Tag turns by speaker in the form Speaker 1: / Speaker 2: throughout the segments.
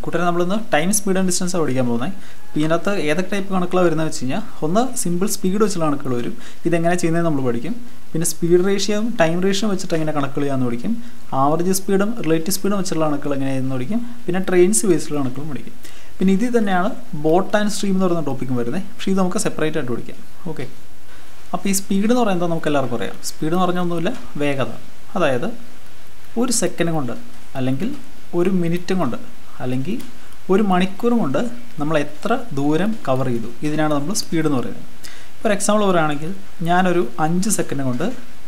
Speaker 1: കൂട്ടരെ നമ്മളിന്ന് time speed and distance പഠിക്കാൻ പോകുന്നത് അപ്പോൾ ഇതിനകത്ത് ഏതൊക്കെ ടൈപ്പ് കണക്കുകളാണ് വരുന്നത് വെച്ച് കഴിഞ്ഞാൽ ഒന്ന് സിമ്പിൾ സ്പീഡ് വെച്ചുള്ള കണക്കുകൾ വരും ഇതെങ്ങനെ ചെയ്യുന്നത് നമ്മൾ പഠിക്കും പിന്നെ സ്പീഡ് റേഷ്യോയും ടൈം റേഷ്യോ വെച്ചിട്ട് എങ്ങനെ കണക്കുകൾ ചെയ്യാമെന്ന് പഠിക്കും ആവറേജ് സ്പീഡും റിലേറ്റീവ് സ്പീഡും വെച്ചുള്ള കണക്കുകൾ എങ്ങനെ ചെയ്യുന്നത് പഠിക്കും പിന്നെ ട്രെയിൻസ് ബേസിലുള്ള കണക്കുകളും പഠിക്കും പിന്നെ ഇതിൽ തന്നെയാണ് ബോട്ട് ആൻഡ് സ്ട്രീം എന്ന് പറയുന്ന ടോപ്പിക്കും വരുന്നത് പക്ഷേ ഇത് നമുക്ക് സെപ്പറേറ്റ് ആയിട്ട് പഠിക്കാം ഓക്കെ അപ്പോൾ ഈ സ്പീഡ് എന്ന് പറയുന്നത് നമുക്ക് എല്ലാവർക്കും അറിയാം സ്പീഡ് എന്ന് പറഞ്ഞാൽ ഒന്നുമില്ല വേഗത അതായത് ഒരു സെക്കൻഡ് കൊണ്ട് അല്ലെങ്കിൽ ഒരു മിനിറ്റും കൊണ്ട് അല്ലെങ്കിൽ ഒരു മണിക്കൂറും കൊണ്ട് നമ്മൾ എത്ര ദൂരം കവർ ചെയ്തു ഇതിനാണ് നമ്മൾ സ്പീഡ് എന്ന് പറയുന്നത് ഒരു എക്സാമ്പിൾ പറയുകയാണെങ്കിൽ ഞാനൊരു അഞ്ച് സെക്കൻഡ് കൊണ്ട്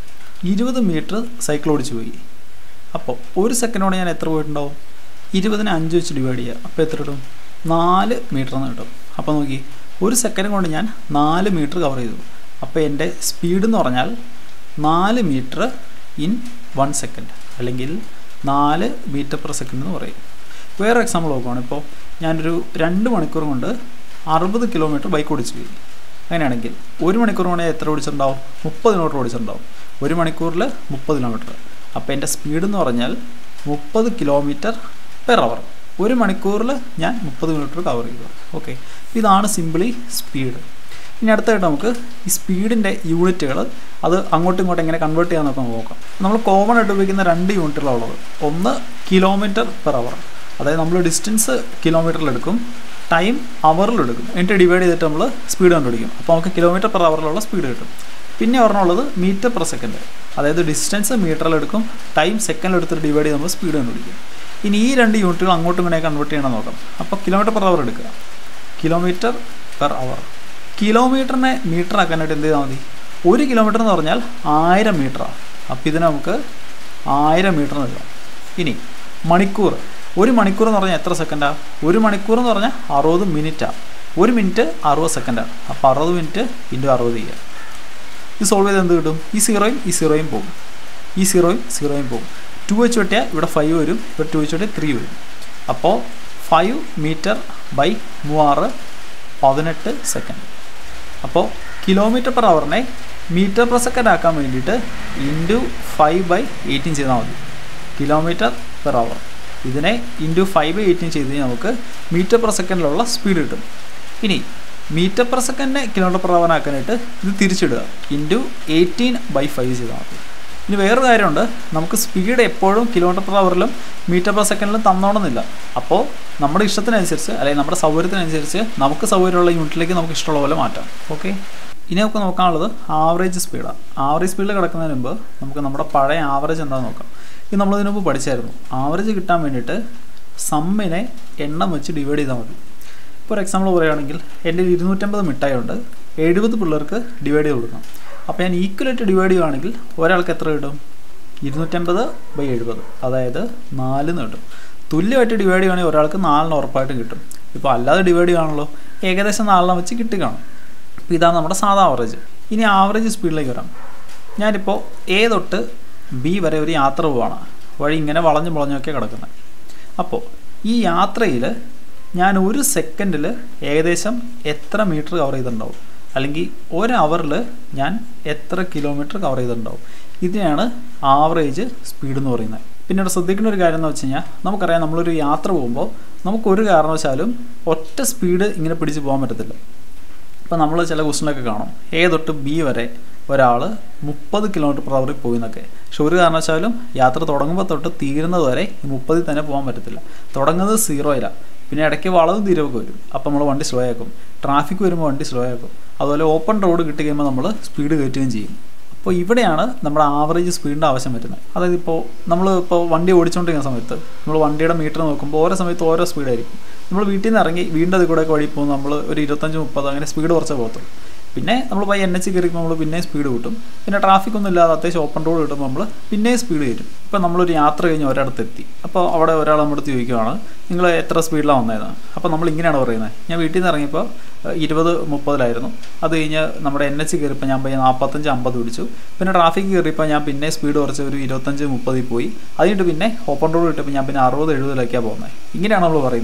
Speaker 1: ഇരുപത് മീറ്റർ സൈക്കിൾ ഓടിച്ചു പോയി അപ്പോൾ ഒരു സെക്കൻഡ് കൊണ്ട് ഞാൻ എത്ര പോയിട്ടുണ്ടാവും ഇരുപതിന് അഞ്ച് വെച്ച് ഡിവൈഡ് ചെയ്യുക അപ്പോൾ എത്ര കിട്ടും നാല് മീറ്റർ എന്ന് കിട്ടും അപ്പോൾ നോക്കി ഒരു സെക്കൻഡ് കൊണ്ട് ഞാൻ നാല് മീറ്റർ കവർ ചെയ്തു അപ്പോൾ എൻ്റെ സ്പീഡ് എന്ന് പറഞ്ഞാൽ നാല് മീറ്റർ ഇൻ വൺ സെക്കൻഡ് അല്ലെങ്കിൽ നാല് മീറ്റർ പെർ സെക്കൻഡ് എന്ന് പറയും വേറെ എക്സാമ്പിൾ നോക്കുകയാണ് ഇപ്പോൾ ഞാനൊരു രണ്ട് മണിക്കൂർ കൊണ്ട് അറുപത് കിലോമീറ്റർ ബൈക്ക് ഓടിച്ചു പോയി അങ്ങനെയാണെങ്കിൽ ഒരു മണിക്കൂർ കൊണ്ട് ഞാൻ എത്ര ഓടിച്ചിട്ടുണ്ടാവും മുപ്പത് കിലോമീറ്റർ ഓടിച്ചിട്ടുണ്ടാവും ഒരു മണിക്കൂറിൽ മുപ്പത് കിലോമീറ്റർ അപ്പോൾ എൻ്റെ സ്പീഡ് എന്ന് പറഞ്ഞാൽ മുപ്പത് കിലോമീറ്റർ പെർ അവർ ഒരു മണിക്കൂറിൽ ഞാൻ മുപ്പത് കിലോമീറ്റർ കവർ ചെയ്തു ഓക്കെ ഇതാണ് സിമ്പിളി സ്പീഡ് ഇനി അടുത്തായിട്ട് നമുക്ക് ഈ സ്പീഡിൻ്റെ യൂണിറ്റുകൾ അത് അങ്ങോട്ടും ഇങ്ങോട്ടും എങ്ങനെ കൺവേർട്ട് ചെയ്യാമെന്നൊക്കെ നോക്കാം നമ്മൾ കോമൺ ആയിട്ട് ഉപയോഗിക്കുന്ന രണ്ട് യൂണിറ്റുകളുള്ളത് ഒന്ന് കിലോമീറ്റർ പെർ അവർ അതായത് നമ്മൾ ഡിസ്റ്റൻസ് കിലോമീറ്ററിലെടുക്കും ടൈം അവറിലെടുക്കും എന്നിട്ട് ഡിവൈഡ് ചെയ്തിട്ട് നമ്മൾ സ്പീഡ് കണ്ടുപിടിക്കും അപ്പോൾ നമുക്ക് കിലോമീറ്റർ പെർ അവറിലുള്ള സ്പീഡ് കിട്ടും പിന്നെ ഒരെണ്ണമുള്ളത് മീറ്റർ പെർ സെക്കൻഡ് അതായത് ഡിസ്റ്റൻസ് മീറ്ററിലെടുക്കും ടൈം സെക്കൻഡിലെടുത്തിട്ട് ഡിവൈഡ് ചെയ്ത് നമ്മൾ സ്പീഡ് കണ്ടുപിടിക്കും ഇനി ഈ രണ്ട് യൂണിറ്റുകൾ അങ്ങോട്ടും ഇങ്ങനെ കൺവേർട്ട് ചെയ്യണം നോക്കാം അപ്പോൾ കിലോമീറ്റർ പെർ അവർ എടുക്കുക കിലോമീറ്റർ പെർ അവർ കിലോമീറ്ററിനെ മീറ്റർ ആക്കാനായിട്ട് എന്ത് ചെയ്താൽ മതി ഒരു കിലോമീറ്റർ എന്ന് പറഞ്ഞാൽ ആയിരം മീറ്ററാണ് അപ്പോൾ ഇതിന് നമുക്ക് ആയിരം മീറ്റർ നൽകാം ഇനി മണിക്കൂർ ഒരു മണിക്കൂർ എന്ന് പറഞ്ഞാൽ എത്ര സെക്കൻഡാണ് ഒരു മണിക്കൂർ എന്ന് പറഞ്ഞാൽ അറുപത് മിനിറ്റാണ് ഒരു മിനിറ്റ് അറുപത് സെക്കൻഡാണ് അപ്പോൾ അറുപത് മിനിറ്റ് ഇൻറ്റു അറുപത് ചെയ്യുക ഇത് സോൾവ് ചെയ്ത് എന്ത് കിട്ടും ഈ സീറോയും ഈ സീറോയും പോകും ഈ സീറോയും സീറോയും പോകും ടു വെച്ച് വെട്ടിയാൽ ഇവിടെ ഫൈവ് വരും ഇവിടെ ടു വെച്ച് വെട്ടിയാൽ ത്രീ വരും അപ്പോൾ ഫൈവ് മീറ്റർ ബൈ മൂവാറ് പതിനെട്ട് സെക്കൻഡ് അപ്പോൾ കിലോമീറ്റർ പെർ അവറിനെ മീറ്റർ പെർ സെക്കൻഡ് ആക്കാൻ വേണ്ടിയിട്ട് ഇൻറ്റു ഫൈവ് ബൈ എയ്റ്റീൻ ചെയ്താൽ മതി കിലോമീറ്റർ പെർ അവർ ഇതിനെ ഇൻറ്റു ഫൈവ് ബൈ എയ്റ്റീൻ ചെയ്ത് കഴിഞ്ഞാൽ നമുക്ക് മീറ്റർ പെർ സെക്കൻഡിലുള്ള സ്പീഡ് കിട്ടും ഇനി മീറ്റർ പെർ സെക്കൻഡിനെ കിലോമീറ്റർ പെർ അവർ ആക്കാനായിട്ട് ഇത് തിരിച്ചിടുക ഇൻറ്റു എയ്റ്റീൻ ബൈ ഫൈവ് ചെയ്താൽ മതി ഇനി വേറൊരു കാര്യമുണ്ട് നമുക്ക് സ്പീഡ് എപ്പോഴും കിലോമീറ്റർ പെർ അവറിലും മീറ്റർ പെർ സെക്കൻഡിലും തന്നോണമെന്നില്ല അപ്പോൾ നമ്മുടെ ഇഷ്ടത്തിനനുസരിച്ച് അല്ലെങ്കിൽ നമ്മുടെ സൗകര്യത്തിനനുസരിച്ച് നമുക്ക് സൗകര്യമുള്ള യൂണിറ്റിലേക്ക് നമുക്ക് ഇഷ്ടമുള്ള പോലെ മാറ്റാം ഓക്കെ ഇനി നമുക്ക് നോക്കാനുള്ളത് ആവറേജ് സ്പീഡാണ് ആവറേജ് സ്പീഡിൽ കിടക്കുന്നതിന് മുമ്പ് നമുക്ക് നമ്മുടെ പഴയ ആവറേജ് എന്താണെന്ന് നോക്കാം ഇത് നമ്മളിതിനു മുമ്പ് പഠിച്ചായിരുന്നു ആവറേജ് കിട്ടാൻ വേണ്ടിയിട്ട് സമ്മിനെ എണ്ണം വെച്ച് ഡിവൈഡ് ചെയ്താൽ മതി ഇപ്പോൾ ഒരു എക്സാമ്പിൾ പറയുകയാണെങ്കിൽ എൻ്റെ ഇരുന്നൂറ്റമ്പത് മിഠായി ഉണ്ട് എഴുപത് പിള്ളേർക്ക് ഡിവൈഡ് ചെയ്ത് കൊടുക്കണം അപ്പോൾ ഞാൻ ഈക്വലായിട്ട് ഡിവൈഡ് ചെയ്യുകയാണെങ്കിൽ ഒരാൾക്ക് എത്ര കിട്ടും ഇരുന്നൂറ്റമ്പത് ബൈ എഴുപത് അതായത് നാലിന്ന് കിട്ടും തുല്യമായിട്ട് ഡിവൈഡ് ചെയ്യുകയാണെങ്കിൽ ഒരാൾക്ക് നാലിന് ഉറപ്പായിട്ടും കിട്ടും ഇപ്പോൾ അല്ലാതെ ഡിവൈഡ് ചെയ്യുകയാണല്ലോ ഏകദേശം നാലിനം വെച്ച് കിട്ടി കാണും അപ്പോൾ ഇതാണ് നമ്മുടെ സാധാ ആവറേജ് ഇനി ആവറേജ് സ്പീഡിലേക്ക് വരാം ഞാനിപ്പോൾ എ തൊട്ട് ബി വരെ ഒരു യാത്ര പോവാണ് വഴി ഇങ്ങനെ വളഞ്ഞു വളഞ്ഞൊക്കെ കിടക്കുന്നത് അപ്പോൾ ഈ യാത്രയിൽ ഞാൻ ഒരു സെക്കൻഡിൽ ഏകദേശം എത്ര മീറ്റർ കവർ ചെയ്തിട്ടുണ്ടാവും അല്ലെങ്കിൽ ഒരു അവറിൽ ഞാൻ എത്ര കിലോമീറ്റർ കവർ ചെയ്തിട്ടുണ്ടാവും ഇതിനെയാണ് ആവറേജ് സ്പീഡ് എന്ന് പറയുന്നത് പിന്നെ ഇവിടെ ശ്രദ്ധിക്കേണ്ട ഒരു കാര്യം എന്ന് വെച്ച് കഴിഞ്ഞാൽ നമുക്കറിയാം നമ്മളൊരു യാത്ര പോകുമ്പോൾ നമുക്കൊരു കാരണവശാലും ഒറ്റ സ്പീഡ് ഇങ്ങനെ പിടിച്ച് പോകാൻ പറ്റത്തില്ല ഇപ്പോൾ നമ്മൾ ചില ക്വസ്റ്റിനൊക്കെ കാണും എ തൊട്ട് ബി വരെ ഒരാൾ മുപ്പത് കിലോമീറ്റർ പെർ അവറിൽ പോയി എന്നൊക്കെ പക്ഷെ ഒരു കാരണവശാലും യാത്ര തുടങ്ങുമ്പോൾ തൊട്ട് തീരുന്നത് വരെ ഈ മുപ്പതിൽ തന്നെ പോകാൻ പറ്റത്തില്ല തുടങ്ങുന്നത് സീറോയിലാണ് പിന്നെ ഇടയ്ക്ക് വളവും തീരവൊക്കെ വരും അപ്പോൾ നമ്മൾ വണ്ടി സ്ലോ ആക്കും ട്രാഫിക് വരുമ്പോൾ വണ്ടി സ്ലോ ആക്കും അതുപോലെ ഓപ്പൺ റോഡ് കിട്ടി കഴിയുമ്പോൾ നമ്മൾ സ്പീഡ് കയറ്റുകയും ചെയ്യും അപ്പോൾ ഇവിടെയാണ് നമ്മുടെ ആവറേജ് സ്പീഡിൻ്റെ ആവശ്യം വരുന്നത് അതായത് ഇപ്പോൾ നമ്മൾ ഇപ്പോൾ വണ്ടി ഓടിച്ചുകൊണ്ടിരിക്കുന്ന സമയത്ത് നമ്മൾ വണ്ടിയുടെ മീറ്റർ നോക്കുമ്പോൾ ഓരോ സമയത്ത് ഓരോ സ്പീഡായിരിക്കും നമ്മൾ വീട്ടിൽ നിന്ന് ഇറങ്ങി വീണ്ടും അതിൽ കൂടെ വഴി പോകുമ്പോൾ നമ്മൾ ഒരു ഇരുപത്തഞ്ച് മുപ്പത് അങ്ങനെ സ്പീഡ് കുറച്ചേ പോകത്തുള്ളൂ പിന്നെ നമ്മൾ പോയി എൻ എച്ച് കയറിക്കുമ്പോൾ നമ്മൾ പിന്നെയും സ്പീഡ് കൂട്ടും പിന്നെ ട്രാഫിക് ഒന്നും ഇല്ലാതെ അത്യാവശ്യം ഓപ്പൺ റോഡ് കിട്ടുമ്പോൾ നമ്മൾ പിന്നെയും സ്പീഡ് കയറ്റും ഇപ്പോൾ നമ്മളൊരു യാത്ര കഴിഞ്ഞ് ഒരിടത്ത് എത്തി അപ്പോൾ അവിടെ ഒരാൾ നമ്മുടെ അടുത്ത് ചോദിക്കുകയാണ് നിങ്ങൾ എത്ര സ്പീഡിലാണ് വന്നതെന്ന് അപ്പോൾ നമ്മൾ ഇങ്ങനെയാണ് പറയുന്നത് ഞാൻ വീട്ടിൽ നിന്ന് ഇറങ്ങിയപ്പോൾ ഇരുപത് മുപ്പതിലായിരുന്നു അത് കഴിഞ്ഞ് നമ്മുടെ എൻ എച്ച് കയറിയപ്പോൾ ഞാൻ പോയി നാൽപ്പത്തഞ്ച് അമ്പത് പിടിച്ചു പിന്നെ ട്രാഫിക് കയറിയപ്പോൾ ഞാൻ പിന്നെ സ്പീഡ് കുറച്ച് ഒരു ഇരുപത്തഞ്ച് മുപ്പതിൽ പോയി അതിട്ട് പിന്നെ ഓപ്പൺ റോഡ് കിട്ടിയപ്പോൾ ഞാൻ പിന്നെ അറുപത് എഴുപതിലേക്കാണ് പോകുന്നത് ഇങ്ങനെയാണ് നമ്മൾ പറയുന്നത്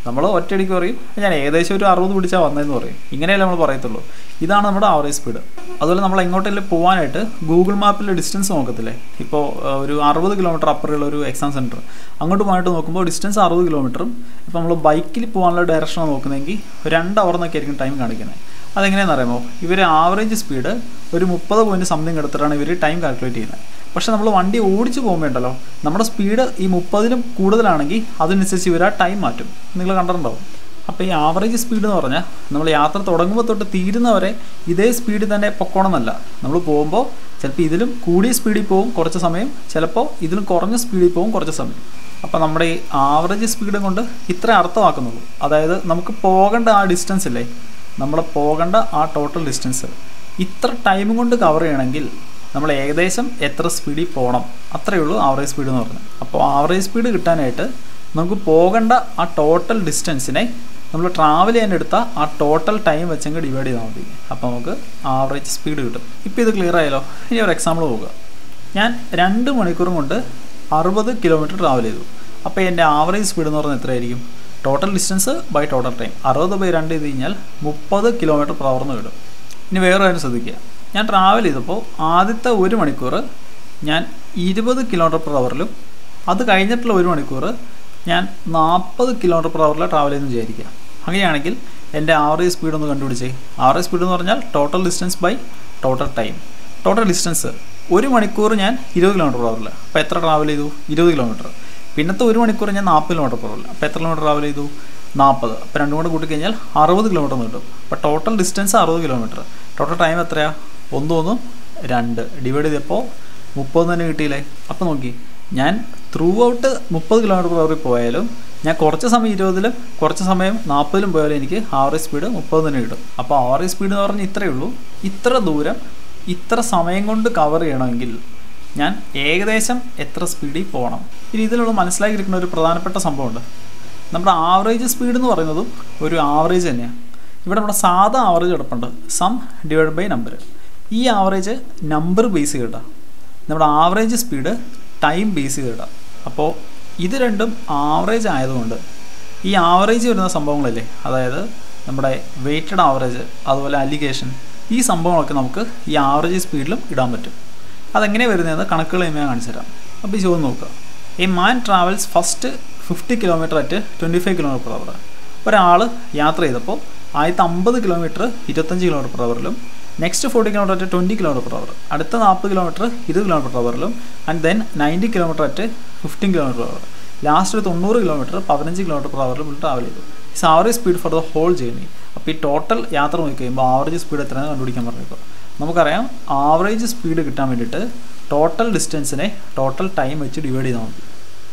Speaker 1: നമ്മൾ ഒറ്റയടിക്ക് പറയും ഞാൻ ഏകദേശം ഒരു അറുപത് പിടിച്ചാൽ വന്നതെന്ന് പറയും ഇങ്ങനെയല്ലേ നമ്മൾ പറയത്തുള്ളൂ ഇതാണ് നമ്മുടെ ആവറേജ് സ്പീഡ് അതുപോലെ നമ്മൾ എങ്ങോട്ടെങ്കിലും പോകാനായിട്ട് ഗൂഗിൾ മാപ്പിൽ ഡിസ്റ്റൻസ് നോക്കത്തില്ലേ ഇപ്പോൾ ഒരു അറുപത് കിലോമീറ്റർ അപ്പുറമുള്ള ഒരു എക്സാം സെൻറ്റർ അങ്ങോട്ട് പോകാനായിട്ട് നോക്കുമ്പോൾ ഡിസ്റ്റൻസ് അറുപത് കിലോമീറ്ററും ഇപ്പോൾ നമ്മൾ ബൈക്കിൽ പോകാനുള്ള ഡയറക്ഷനാണ് നോക്കുന്നതെങ്കിൽ രണ്ട് അവർ എന്നൊക്കെ ആയിരിക്കും ടൈം കാണിക്കുന്നത് അതെങ്ങനെയാണെന്ന് അറിയാമോ ഇവർ ആവറേജ് സ്പീഡ് ഒരു മുപ്പത് പോയിൻറ്റ് സംതിങ് എടുത്തിട്ടാണ് ഇവർ ടൈം കാൽക്കുലേറ്റ് ചെയ്യുന്നത് പക്ഷേ നമ്മൾ വണ്ടി ഓടിച്ച് പോകുമ്പോണ്ടല്ലോ നമ്മുടെ സ്പീഡ് ഈ മുപ്പതിലും കൂടുതലാണെങ്കിൽ അതിനനുസരിച്ച് ഇവർ ആ ടൈം മാറ്റും നിങ്ങൾ കണ്ടിട്ടുണ്ടാവും അപ്പോൾ ഈ ആവറേജ് സ്പീഡ് എന്ന് പറഞ്ഞാൽ നമ്മൾ യാത്ര തുടങ്ങുമ്പോൾ തൊട്ട് തീരുന്നവരെ ഇതേ സ്പീഡിൽ തന്നെ പൊക്കോണമെന്നല്ല നമ്മൾ പോകുമ്പോൾ ചിലപ്പോൾ ഇതിലും കൂടിയ സ്പീഡിൽ പോകും കുറച്ച് സമയം ചിലപ്പോൾ ഇതിലും കുറഞ്ഞ സ്പീഡിൽ പോകും കുറച്ച് സമയം അപ്പോൾ നമ്മുടെ ഈ ആവറേജ് സ്പീഡ് കൊണ്ട് ഇത്ര അർത്ഥമാക്കുന്നുള്ളൂ അതായത് നമുക്ക് പോകേണ്ട ആ ഡിസ്റ്റൻസ് ഇല്ലേ നമ്മൾ പോകേണ്ട ആ ടോട്ടൽ ഡിസ്റ്റൻസ് ഇത്ര ടൈം കൊണ്ട് കവർ ചെയ്യണമെങ്കിൽ നമ്മൾ ഏകദേശം എത്ര സ്പീഡിൽ പോകണം അത്രയേ ഉള്ളൂ ആവറേജ് സ്പീഡ് എന്ന് പറയുന്നത് അപ്പോൾ ആവറേജ് സ്പീഡ് കിട്ടാനായിട്ട് നമുക്ക് പോകേണ്ട ആ ടോട്ടൽ ഡിസ്റ്റൻസിനെ നമ്മൾ ട്രാവൽ ചെയ്യാൻ എടുത്ത ആ ടോട്ടൽ ടൈം വെച്ചെങ്കിൽ ഡിവൈഡ് ചെയ്താൽ മതി അപ്പോൾ നമുക്ക് ആവറേജ് സ്പീഡ് കിട്ടും ഇപ്പോൾ ഇത് ക്ലിയർ ആയാലോ ഇനി ഒരു എക്സാമ്പിൾ നോക്കുക ഞാൻ രണ്ട് മണിക്കൂറും കൊണ്ട് അറുപത് കിലോമീറ്റർ ട്രാവൽ ചെയ്തു അപ്പോൾ എൻ്റെ ആവറേജ് സ്പീഡ് എന്ന് പറഞ്ഞാൽ എത്രയായിരിക്കും total distance by total time അറുപത് ബൈ രണ്ട് ചെയ്ത് കഴിഞ്ഞാൽ മുപ്പത് കിലോമീറ്റർ പെർ അവർ എന്ന് കിട്ടും ഇനി വേറെ കാര്യം ശ്രദ്ധിക്കുക ഞാൻ ട്രാവൽ ചെയ്തപ്പോൾ ആദ്യത്തെ ഒരു മണിക്കൂർ ഞാൻ ഇരുപത് കിലോമീറ്റർ പെർ അവറിലും അത് കഴിഞ്ഞിട്ടുള്ള ഒരു മണിക്കൂർ ഞാൻ നാൽപ്പത് കിലോമീറ്റർ പെർ അവറിൽ ട്രാവൽ ചെയ്യുന്നു വിചാരിക്കുക അങ്ങനെയാണെങ്കിൽ എൻ്റെ ആവറേജ് സ്പീഡ് ഒന്ന് കണ്ടുപിടിച്ചേ ആവറേജ് സ്പീഡ് എന്ന് പറഞ്ഞാൽ total distance by total time total distance ഒരു മണിക്കൂർ ഞാൻ ഇരുപത് കിലോമീറ്റർ പെർ അവറിൽ അപ്പോൾ എത്ര ട്രാവൽ ചെയ്തു ഇരുപത് കിലോമീറ്റർ പിന്നത്തെ ഒരു മണിക്കൂർ ഞാൻ നാൽപ്പത് കിലോമീറ്റർ പെർ അവറിൽ അപ്പോൾ എത്ര കിലോമീറ്റർ ട്രാവൽ ചെയ്തു നാൽപ്പത് അപ്പോൾ രണ്ടും കൂടെ കൂട്ടിക്കഴിഞ്ഞാൽ അറുപത് കിലോമീറ്റർ കിട്ടും അപ്പോൾ ടോട്ടൽ ഡിസ്റ്റൻസ് അറുപത് കിലോമീറ്റർ ടോട്ടൽ ടൈം എത്രയാണ് ഒന്നും ഒന്നും രണ്ട് ഡിവൈഡ് ചെയ്തപ്പോൾ മുപ്പത് തന്നെ കിട്ടിയില്ലേ അപ്പോൾ നോക്കി ഞാൻ ത്രൂ ഔട്ട് മുപ്പത് കിലോമീറ്റർ പെർ അവറിൽ പോയാലും ഞാൻ കുറച്ച് സമയം ഇരുപതിലും കുറച്ച് സമയം നാൽപ്പതിലും പോയാലും എനിക്ക് ആവറേജ് സ്പീഡ് മുപ്പത് തന്നെ കിട്ടും അപ്പോൾ ആവറേജ് സ്പീഡ് എന്ന് പറഞ്ഞാൽ ഇത്രയേ ഉള്ളൂ ഇത്ര ദൂരം ഇത്ര സമയം കൊണ്ട് കവർ ചെയ്യണമെങ്കിൽ ഞാൻ ഏകദേശം എത്ര സ്പീഡിൽ പോകണം ഇനി ഇതിലുള്ള മനസ്സിലാക്കിയിരിക്കുന്ന ഒരു പ്രധാനപ്പെട്ട സംഭവമുണ്ട് നമ്മുടെ ആവറേജ് സ്പീഡ് എന്ന് പറയുന്നതും ഒരു ആവറേജ് തന്നെയാണ് ഇവിടെ നമ്മുടെ സാധാ ആവറേജ് കിടപ്പുണ്ട് സം ഡിവൈഡ് ബൈ നമ്പർ ഈ ആവറേജ് നമ്പർ ബേസ് ചെയ്തിട്ടാണ് നമ്മുടെ ആവറേജ് സ്പീഡ് ടൈം ബേസ് ചെയ്തിട്ടാണ് അപ്പോൾ ഇത് രണ്ടും ആവറേജ് ആയതുകൊണ്ട് ഈ ആവറേജ് വരുന്ന സംഭവങ്ങളില്ലേ അതായത് നമ്മുടെ വെയ്റ്റഡ് ആവറേജ് അതുപോലെ അലിഗേഷൻ ഈ സംഭവങ്ങളൊക്കെ നമുക്ക് ഈ ആവറേജ് സ്പീഡിലും ഇടാൻ പറ്റും അതെങ്ങനെ വരുന്നതെന്ന് കണക്കുകൾ ഞാൻ കാണിച്ചു തരാം അപ്പോൾ ഈ ചോദ്യം നോക്കുക a man travels first fifty kilometre at twenty five kilometre per hour ഒരാൾ യാത്ര ചെയ്തപ്പോൾ ആദ്യത്തെ അമ്പത് കിലോമീറ്റർ ഇരുപത്തഞ്ച് കിലോമീറ്റർ പെർ അവറിലും next forty kilometre at twenty kilometre per hour അടുത്ത നാൽപ്പത് കിലോമീറ്റർ ഇരുപത് കിലോമീറ്റർ പെർ അവറിലും and then ninety kilometre at fifteen kilometre per hour last ഒരു തൊണ്ണൂറ് കിലോമീറ്റർ പതിനഞ്ച് കിലോമീറ്റർ പെർ അവറിൽ ട്രാവൽ ചെയ്തു it's average speed for the whole journey അപ്പോൾ ഈ ടോട്ടൽ യാത്ര നോക്കി കഴിയുമ്പോൾ ആവറേജ് സ്പീഡ് എത്രയാണ് കണ്ടുപിടിക്കാൻ പറഞ്ഞപ്പോൾ നമുക്കറിയാം ആവറേജ് സ്പീഡ് കിട്ടാൻ വേണ്ടിയിട്ട് ടോട്ടൽ ഡിസ്റ്റൻസിനെ ടോട്ടൽ ടൈം വെച്ച് ഡിവൈഡ് ചെയ്താൽ മതി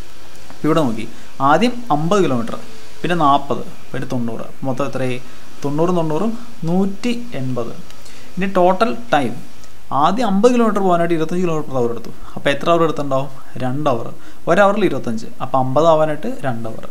Speaker 1: ഇവിടെ നോക്കി ആദ്യം അമ്പത് കിലോമീറ്റർ പിന്നെ നാൽപ്പത് പിന്നെ തൊണ്ണൂറ് മൊത്തം എത്രയായി തൊണ്ണൂറും തൊണ്ണൂറും നൂറ്റി എൺപത് ഇനി ടോട്ടൽ ടൈം ആദ്യം അമ്പത് കിലോമീറ്റർ പോകാനായിട്ട് ഇരുപത്തഞ്ച് കിലോമീറ്റർ അവർ എടുത്തു അപ്പോൾ എത്ര അവർ എടുത്തുണ്ടാവും രണ്ട് അവർ ഒരു അവറിൽ ഇരുപത്തഞ്ച് അപ്പോൾ അമ്പത് ആവാനായിട്ട് രണ്ട് അവർ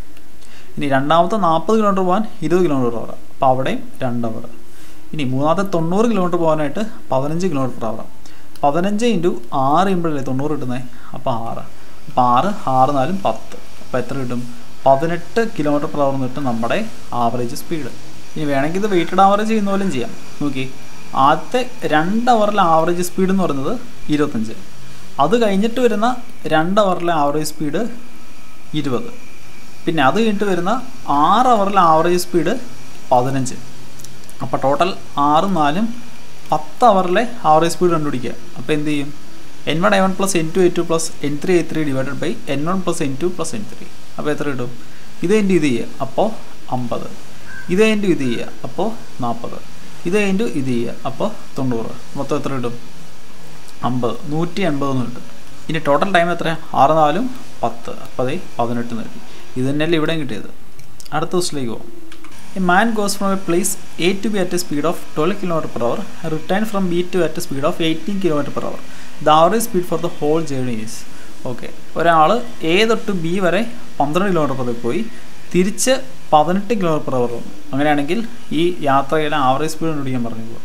Speaker 1: ഇനി രണ്ടാമത്തെ നാൽപ്പത് കിലോമീറ്റർ പോകാൻ ഇരുപത് കിലോമീറ്റർ അവർ അപ്പോൾ അവിടെയും രണ്ട് അവർ ഇനി മൂന്നാമത്തെ തൊണ്ണൂറ് കിലോമീറ്റർ പോകാനായിട്ട് പതിനഞ്ച് കിലോമീറ്റർ അവർ പതിനഞ്ച് ഇൻറ്റു ആറ് ചെയ്യുമ്പോഴല്ലേ തൊണ്ണൂറ് കിട്ടുന്നത് അപ്പോൾ ആറ് അപ്പോൾ ആറ് ആറ് നാലും പത്ത് അപ്പോൾ എത്ര കിട്ടും പതിനെട്ട് കിലോമീറ്റർ പെർ അവർ കിട്ടും നമ്മുടെ ആവറേജ് സ്പീഡ് ഇനി വേണമെങ്കിൽ ഇത് വെയിറ്റഡ് ആവറേജ് ചെയ്യുന്ന പോലും ചെയ്യാം നോക്കി ആദ്യത്തെ രണ്ട് അവറിലെ ആവറേജ് സ്പീഡ് എന്ന് പറയുന്നത് ഇരുപത്തഞ്ച് അത് കഴിഞ്ഞിട്ട് വരുന്ന രണ്ട് അവറിലെ ആവറേജ് സ്പീഡ് ഇരുപത് പിന്നെ അത് കഴിഞ്ഞിട്ട് വരുന്ന ആറ് അവറിലെ ആവറേജ് സ്പീഡ് പതിനഞ്ച് അപ്പോൾ ടോട്ടൽ ആറും നാലും പത്ത് അവറിലെ ആവറേജ് സ്പീഡ് കണ്ടുപിടിക്കുക അപ്പോൾ എന്ത് ചെയ്യും N one A one plus N two A two plus N three A three divided by N one plus N two plus N three അപ്പോൾ എത്ര കിട്ടും ഇത് കഴിഞ്ഞ് ഇത് ചെയ്യുക അപ്പോൾ അമ്പത് ഇത് കഴിഞ്ഞ് ഇത് ചെയ്യുക അപ്പോൾ നാൽപ്പത് ഇത് കഴിഞ്ഞ് ഇത് ചെയ്യുക അപ്പോൾ തൊണ്ണൂറ് മൊത്തം എത്ര കിട്ടും അമ്പത് നൂറ്റി എൺപത് എന്ന് കിട്ടും ഇനി ടോട്ടൽ ടൈം എത്ര ആറ് നാലും പത്ത് അപ്പോൾ അതേ പതിനെട്ട് നൽകി ഇത് തന്നെയല്ലേ ഇവിടെയും കിട്ടിയത് അടുത്ത ദിവസത്തിലേക്ക് പോകും a man goes from a place A to B at a speed of twelve kilometre per hour return from B to at a speed of eighteen kilometre per hour the average speed for the whole journey is okay ഒരാൾ A തൊട്ട് B വരെ പന്ത്രണ്ട് kilometre per പോയി തിരിച്ച് പതിനെട്ട് kilometre per അവർ വന്നു അങ്ങനെയാണെങ്കിൽ ഈ യാത്രയിലെ ആവറേജ് സ്പീഡ് കണ്ടുപിടിക്കാൻ പറഞ്ഞു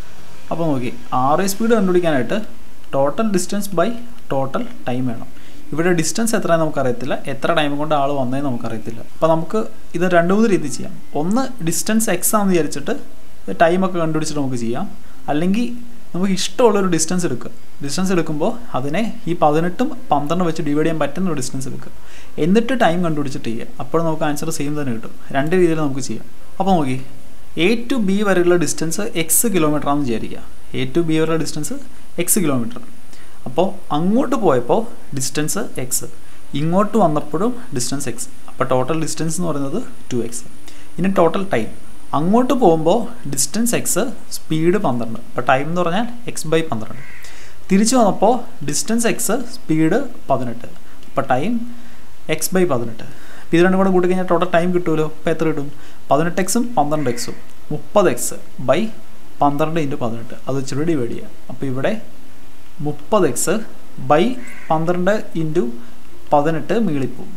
Speaker 1: അപ്പോൾ നോക്കി ആവറേജ് സ്പീഡ് കണ്ടുപിടിക്കാനായിട്ട് total distance by total time വേണം ഇവിടെ ഡിസ്റ്റൻസ് എത്രയെന്ന് നമുക്കറിയത്തില്ല എത്ര ടൈം കൊണ്ട് ആൾ വന്നതെന്ന് നമുക്കറിയത്തില്ല അപ്പോൾ നമുക്ക് ഇത് രണ്ട് മൂന്ന് രീതി ചെയ്യാം ഒന്ന് ഡിസ്റ്റൻസ് എക്സ് ആണെന്ന് വിചാരിച്ചിട്ട് ടൈമൊക്കെ കണ്ടുപിടിച്ചിട്ട് നമുക്ക് ചെയ്യാം അല്ലെങ്കിൽ നമുക്ക് ഇഷ്ടമുള്ളൊരു ഡിസ്റ്റൻസ് എടുക്കുക ഡിസ്റ്റൻസ് എടുക്കുമ്പോൾ അതിനെ ഈ പതിനെട്ടും പന്ത്രണ്ടും വെച്ച് ഡിവൈഡ് ചെയ്യാൻ പറ്റുന്ന ഒരു ഡിസ്റ്റൻസ് എടുക്കുക എന്നിട്ട് ടൈം കണ്ടുപിടിച്ചിട്ട് ചെയ്യുക അപ്പോൾ നമുക്ക് ആൻസർ സെയിം തന്നെ കിട്ടും രണ്ട് രീതിയിൽ നമുക്ക് ചെയ്യാം അപ്പോൾ നോക്കി എ ടു ബി വരെയുള്ള ഡിസ്റ്റൻസ് എക്സ് കിലോമീറ്റർ ആണെന്ന് വിചാരിക്കുക എ ടു ബി വരെയുള്ള ഡിസ്റ്റൻസ് എക്സ് കിലോമീറ്റർ അപ്പോൾ അങ്ങോട്ട് പോയപ്പോൾ ഡിസ്റ്റൻസ് എക്സ് ഇങ്ങോട്ട് വന്നപ്പോഴും ഡിസ്റ്റൻസ് എക്സ് അപ്പോൾ ടോട്ടൽ ഡിസ്റ്റൻസ് എന്ന് പറയുന്നത് ടു എക്സ് ഇനി ടോട്ടൽ ടൈം അങ്ങോട്ട് പോകുമ്പോൾ ഡിസ്റ്റൻസ് എക്സ് സ്പീഡ് പന്ത്രണ്ട് അപ്പോൾ ടൈം എന്ന് പറഞ്ഞാൽ എക്സ് ബൈ പന്ത്രണ്ട് തിരിച്ചു വന്നപ്പോൾ ഡിസ്റ്റൻസ് എക്സ് സ്പീഡ് പതിനെട്ട് അപ്പോൾ ടൈം എക്സ് ബൈ പതിനെട്ട് അപ്പോൾ ഇത് രണ്ടും കൂടെ കൂട്ടി കഴിഞ്ഞാൽ ടോട്ടൽ ടൈം കിട്ടുമല്ലോ അപ്പോൾ എത്ര കിട്ടും പതിനെട്ട് എക്സും പന്ത്രണ്ട് എക്സും മുപ്പത് എക്സ് ബൈ പന്ത്രണ്ട് ഇൻറ്റു പതിനെട്ട് അത് വെച്ചിട്ട് ഡിവൈഡ് ചെയ്യുക അപ്പോൾ ഇവിടെ മുപ്പത് എക്സ് ബൈ പന്ത്രണ്ട് ഇൻറ്റു പതിനെട്ട് മീളിപ്പോവും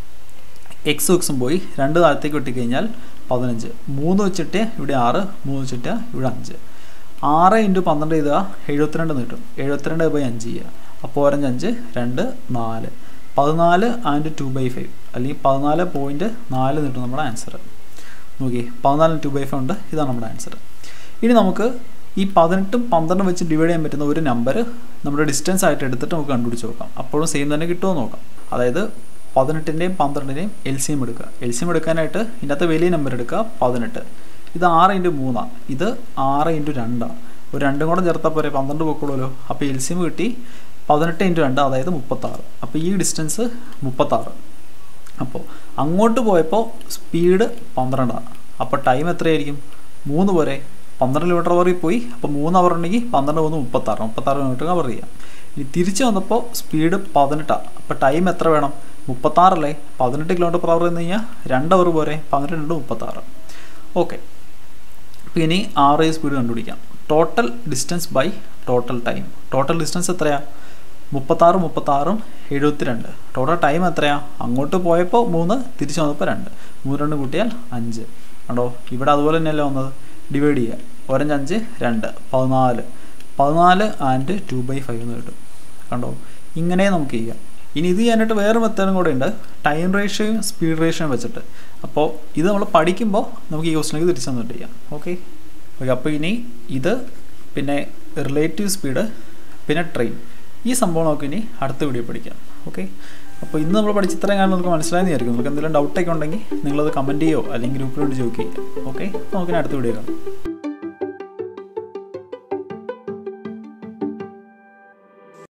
Speaker 1: എക്സ് എക്സും പോയി രണ്ട് താഴത്തേക്ക് വെട്ടിക്കഴിഞ്ഞാൽ പതിനഞ്ച് മൂന്ന് വെച്ചിട്ട് ഇവിടെ ആറ് മൂന്ന് വെച്ചിട്ട് ഇവിടെ അഞ്ച് ആറ് ഇൻറ്റു പന്ത്രണ്ട് ചെയ്താൽ എഴുപത്തിരണ്ട് കിട്ടും എഴുപത്തിരണ്ട് ബൈ അഞ്ച് ചെയ്യുക അപ്പോൾ ഓരഞ്ച് അഞ്ച് രണ്ട് നാല് പതിനാല് ആൻഡ് ടു ബൈ ഫൈവ് അല്ലെങ്കിൽ പതിനാല് പോയിൻറ്റ് നാല് കിട്ടും നമ്മുടെ ആൻസർ നോക്കി പതിനാല് ടു ബൈ ഫൈവ് ഉണ്ട് ഇതാണ് നമ്മുടെ ആൻസർ ഇനി നമുക്ക് ഈ പതിനെട്ടും പന്ത്രണ്ടും വെച്ച് ഡിവൈഡ് ചെയ്യാൻ പറ്റുന്ന ഒരു നമ്പർ നമ്മുടെ ഡിസ്റ്റൻസ് ആയിട്ട് എടുത്തിട്ട് നമുക്ക് കണ്ടുപിടിച്ച് നോക്കാം അപ്പോഴും സെയിം തന്നെ കിട്ടുമോ നോക്കാം അതായത് പതിനെട്ടിൻ്റെയും പന്ത്രണ്ടിൻ്റെയും എൽ സി എം എടുക്കുക എൽ സി എം എടുക്കാനായിട്ട് ഇതിനകത്ത് വലിയ നമ്പർ എടുക്കുക പതിനെട്ട് ഇത് ആറ് ഇൻറ്റു മൂന്നാണ് ഇത് ആറ് ഇൻറ്റു രണ്ടാണ് ഒരു രണ്ടും കൂടെ ചേർത്താൽ പോരെ പന്ത്രണ്ട് പൊക്കോളൂല്ലോ അപ്പോൾ എൽ സി എം കിട്ടി പതിനെട്ട് ഇൻറ്റു രണ്ട് അതായത് മുപ്പത്താറ് അപ്പോൾ ഈ ഡിസ്റ്റൻസ് മുപ്പത്താറ് അപ്പോൾ അങ്ങോട്ട് പോയപ്പോൾ സ്പീഡ് പന്ത്രണ്ടാണ് അപ്പോൾ ടൈം എത്രയായിരിക്കും മൂന്ന് പോരെ പന്ത്രണ്ട് കിലോമീറ്റർ അവറിൽ പോയി അപ്പോൾ മൂന്ന് അവർ ഉണ്ടെങ്കിൽ പന്ത്രണ്ട് മൂന്ന് മുപ്പത്താറ് മുപ്പത്താറ് കിലോമീറ്റർ കവർ ചെയ്യാം ഇനി തിരിച്ച് വന്നപ്പോൾ സ്പീഡ് പതിനെട്ടാണ് അപ്പോൾ ടൈം എത്ര വേണം മുപ്പത്താറല്ലേ പതിനെട്ട് കിലോമീറ്റർ പെർ അവർ എന്ന് കഴിഞ്ഞാൽ രണ്ട് അവർ പോരെ പതിനെട്ട് രണ്ട് മുപ്പത്താറ് ഓക്കെ അപ്പോൾ ഇനി ആറ് സ്പീഡ് കണ്ടുപിടിക്കാം total distance by total time total distance എത്രയാണ് മുപ്പത്താറ് മുപ്പത്താറും എഴുപത്തിരണ്ട് ടോട്ടൽ ടൈം എത്രയാണ് അങ്ങോട്ട് പോയപ്പോൾ മൂന്ന് തിരിച്ചു വന്നപ്പോൾ രണ്ട് മൂന്ന് രണ്ട് കൂട്ടിയാൽ അഞ്ച് കണ്ടോ ഇവിടെ അതുപോലെ തന്നെയല്ലേ വന്നത് ഡിവൈഡ് ചെയ്യുക ഒരഞ്ച് അഞ്ച് രണ്ട് പതിനാല് പതിനാല് ആൻഡ് ടു ബൈ ഫൈവ് എന്ന് കിട്ടും കണ്ടോ ഇങ്ങനെ നമുക്ക് ചെയ്യാം ഇനി ഇത് ചെയ്യാനായിട്ട് വേറെ മെത്തേഡും കൂടെ ഉണ്ട് ടൈം റേഷ്യോയും സ്പീഡ് റേഷ്യോയും വെച്ചിട്ട് അപ്പോൾ ഇത് നമ്മൾ പഠിക്കുമ്പോൾ നമുക്ക് ഈ ക്വസ്റ്റിലേക്ക് തിരിച്ചു തന്നിട്ട് ചെയ്യാം ഓക്കെ ഓക്കെ അപ്പോൾ ഇനി ഇത് പിന്നെ റിലേറ്റീവ് സ്പീഡ് പിന്നെ ട്രെയിൻ ഈ സംഭവം നമുക്ക് ഇനി അടുത്ത വീഡിയോ പഠിക്കാം ഓക്കെ അപ്പോൾ ഇന്ന് നമ്മൾ പഠിച്ച ഇത്രയും കാര്യം നമുക്ക് മനസ്സിലായെന്ന് വിചാരിക്കും നമുക്ക് എന്തെങ്കിലും ഡൗട്ടൊക്കെ ഉണ്ടെങ്കിൽ നിങ്ങളത് കമൻറ്റ് ചെയ്യോ അല്ലെങ്കിൽ ഗ്രൂപ്പിലോട്ട് ചോദിക്കുക ഓക്കെ നമുക്കിനി അടുത്ത വീഡിയോ കാണാം